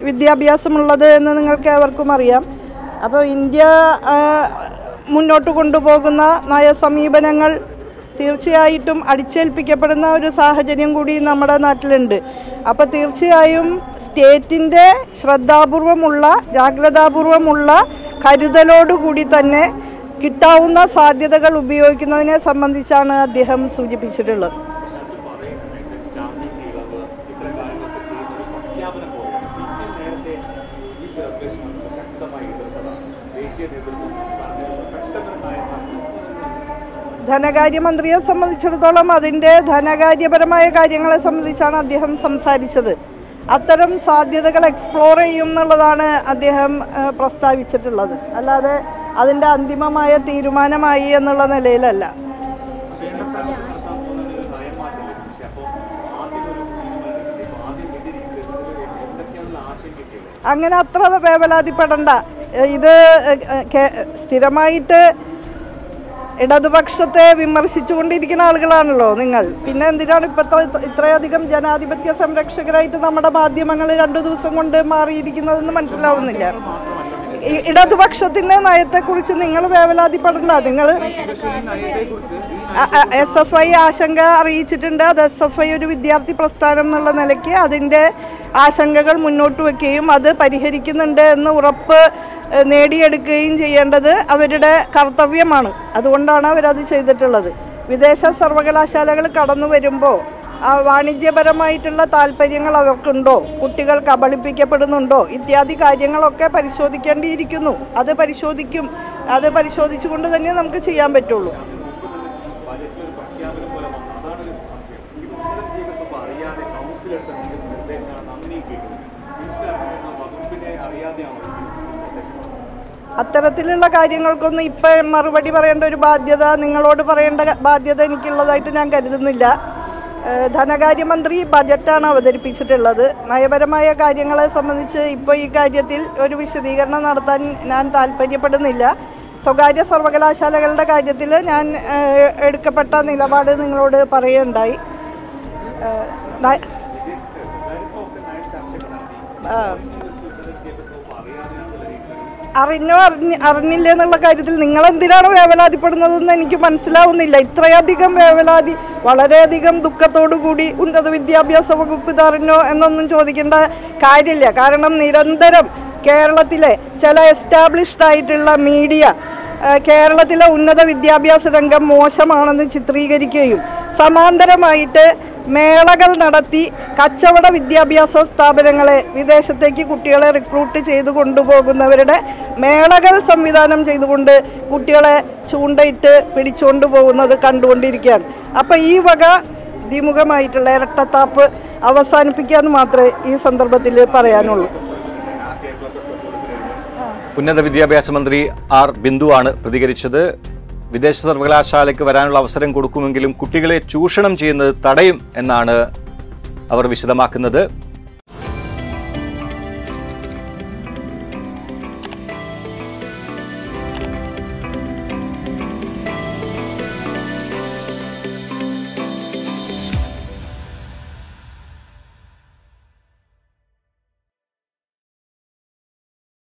വിദ്യാഭ്യാസമുള്ളത് എന്ന് നിങ്ങൾക്ക് ഏവർക്കും അറിയാം അപ്പോൾ ഇന്ത്യ ആ, മുന്നോട്ട് കൊണ്ടുപോകുന്ന നയസമീപനങ്ങൾ തീർച്ചയായിട്ടും അടിച്ചേൽപ്പിക്കപ്പെടുന്ന ഒരു സാഹചര്യം കൂടി നമ്മുടെ നാട്ടിലുണ്ട് അപ്പോൾ തീർച്ചയായും സ്റ്റേറ്റിൻ്റെ ശ്രദ്ധാപൂർവമുള്ള ജാഗ്രതാപൂർവമുള്ള കരുതലോടുകൂടി തന്നെ കിട്ടാവുന്ന സാധ്യതകൾ ഉപയോഗിക്കുന്നതിനെ സംബന്ധിച്ചാണ് അദ്ദേഹം സൂചിപ്പിച്ചിട്ടുള്ളത് ധനകാര്യമന്ത്രിയെ സംബന്ധിച്ചിടത്തോളം അതിൻ്റെ ധനകാര്യപരമായ കാര്യങ്ങളെ സംബന്ധിച്ചാണ് അദ്ദേഹം സംസാരിച്ചത് അത്തരം സാധ്യതകൾ എക്സ്പ്ലോർ ചെയ്യും എന്നുള്ളതാണ് അദ്ദേഹം ആ, പ്രസ്താവിച്ചിട്ടുള്ളത് അല്ലാതെ അതിൻ്റെ അന്തിമമായ തീരുമാനമായി എന്നുള്ള നിലയിലല്ല അങ്ങനെ അത്ര വേവലാതിപ്പെടണ്ട ഏഹ് ഇത് ഏഹ് കേ- സ്ഥിരമായിട്ട് ഇടതുപക്ഷത്തെ വിമർശിച്ചുകൊണ്ടിരിക്കുന്ന ആളുകളാണല്ലോ നിങ്ങൾ പിന്നെ എന്തിനാണ് ഇപ്പോഴത്തെ ഇത്രയധികം ജനാധിപത്യ സംരക്ഷകരായിട്ട് നമ്മുടെ മാധ്യമങ്ങൾ രണ്ടു ദിവസം കൊണ്ട് മാറിയിരിക്കുന്നതെന്ന് മനസ്സിലാവുന്നില്ല ഈ ഇടതുപക്ഷത്തിന്റെ നയത്തെക്കുറിച്ച് നിങ്ങൾ വേവലാതിപ്പെടണ്ട നിങ്ങൾ എസ് എഫ് ഐ ആശങ്ക അറിയിച്ചിട്ടുണ്ട് അത് എസ് എഫ് ഐ ഒരു വിദ്യാർത്ഥി പ്രസ്ഥാനം എന്നുള്ള നിലയ്ക്ക് അതിൻ്റെ ആശങ്കകൾ മുന്നോട്ട് വയ്ക്കുകയും അത് പരിഹരിക്കുന്നുണ്ട് എന്ന് ഉറപ്പ് ഏഹ്, നേടിയെടുക്കുകയും ചെയ്യേണ്ടത് അവരുടെ കർത്തവ്യമാണ് അതുകൊണ്ടാണ് അവരത് ചെയ്തിട്ടുള്ളത് വിദേശ സർവകലാശാലകൾ കടന്നു വരുമ്പോൾ ആ വാണിജ്യപരമായിട്ടുള്ള താല്പര്യങ്ങൾ അവർക്കുണ്ടോ കുട്ടികൾ കബളിപ്പിക്കപ്പെടുന്നുണ്ടോ ഇത്യാദി കാര്യങ്ങളൊക്കെ പരിശോധിക്കേണ്ടിയിരിക്കുന്നു അത് പരിശോധിക്കും അത് പരിശോധിച്ചുകൊണ്ട് തന്നെ നമുക്ക് ചെയ്യാൻ പറ്റുള്ളൂ അത്തരത്തിലുള്ള കാര്യങ്ങൾക്കൊന്നും ഇപ്പം മറുപടി പറയേണ്ട ഒരു ബാധ്യത നിങ്ങളോട് പറയേണ്ട ക- ബാധ്യത എനിക്കുള്ളതായിട്ട് ഞാൻ കരുതുന്നില്ല ഏഹ് ധനകാര്യമന്ത്രി ബജറ്റാണ് അവതരിപ്പിച്ചിട്ടുള്ളത് നയപരമായ കാര്യങ്ങളെ സംബന്ധിച്ച് ഇപ്പോൾ ഈ കാര്യത്തിൽ ഒരു വിശദീകരണം നടത്താൻ ഞാൻ താല്പര്യപ്പെടുന്നില്ല സ്വകാര്യ സർവകലാശാലകളുടെ കാര്യത്തിൽ ഞാൻ ഏഹ് എടുക്കപ്പെട്ട നിലപാട് നിങ്ങളോട് പറയുകയുണ്ടായി ഏഹ് ന- ആ. അറിഞ്ഞോ അറിഞ്ഞ അറിഞ്ഞില്ല എന്നുള്ള കാര്യത്തിൽ നിങ്ങൾ എന്തിനാണ് വേവലാതിപ്പെടുന്നതെന്ന് എനിക്ക് മനസ്സിലാവുന്നില്ല ഇത്രയധികം വേവലാതി വളരെയധികം ദുഃഖത്തോടു കൂടി ഉന്നത വിദ്യാഭ്യാസ വകുപ്പ് ഇത് അറിഞ്ഞോ എന്നൊന്നും ചോദിക്കേണ്ട കാര്യമില്ല കാരണം നിരന്തരം കേരളത്തിലെ ചില എസ്റ്റാബ്ലിഷ്ഡ് ആയിട്ടുള്ള മീഡിയ ഏഹ്, കേരളത്തിലെ ഉന്നത വിദ്യാഭ്യാസ രംഗം മോശമാണെന്ന് ചിത്രീകരിക്കുകയും സമാന്തരമായിട്ട് മേളകൾ നടത്തി കച്ചവട വിദ്യാഭ്യാസ സ്ഥാപനങ്ങളെ വിദേശത്തേക്ക് കുട്ടികളെ റിക്രൂട്ട് ചെയ്ത് കൊണ്ടുപോകുന്നവരുടെ മേളകൾ സംവിധാനം ചെയ്തുകൊണ്ട് കുട്ടികളെ ചൂണ്ടയിട്ട് പിടിച്ചുകൊണ്ട് പോകുന്നത് കണ്ടുകൊണ്ടിരിക്കുകയാണ് അപ്പം ഈ വക ദ്വിമുഖമായിട്ടുള്ള ഇരട്ടത്താപ്പ് അവസാനിപ്പിക്കാമെന്ന് മാത്രമേ ഈ സന്ദർഭത്തിൽ പറയാനുള്ളൂ ഉന്നത വിദ്യാഭ്യാസ മന്ത്രി ആർ ബിന്ദുവാണ് പ്രതികരിച്ചത് വിദേശ സർവകലാശാലയ്ക്ക് വരാനുള്ള അവസരം കൊടുക്കുമെങ്കിലും കുട്ടികളെ ചൂഷണം ചെയ്യുന്നത് തടയും എന്നാണ് അവർ വിശദമാക്കുന്നത്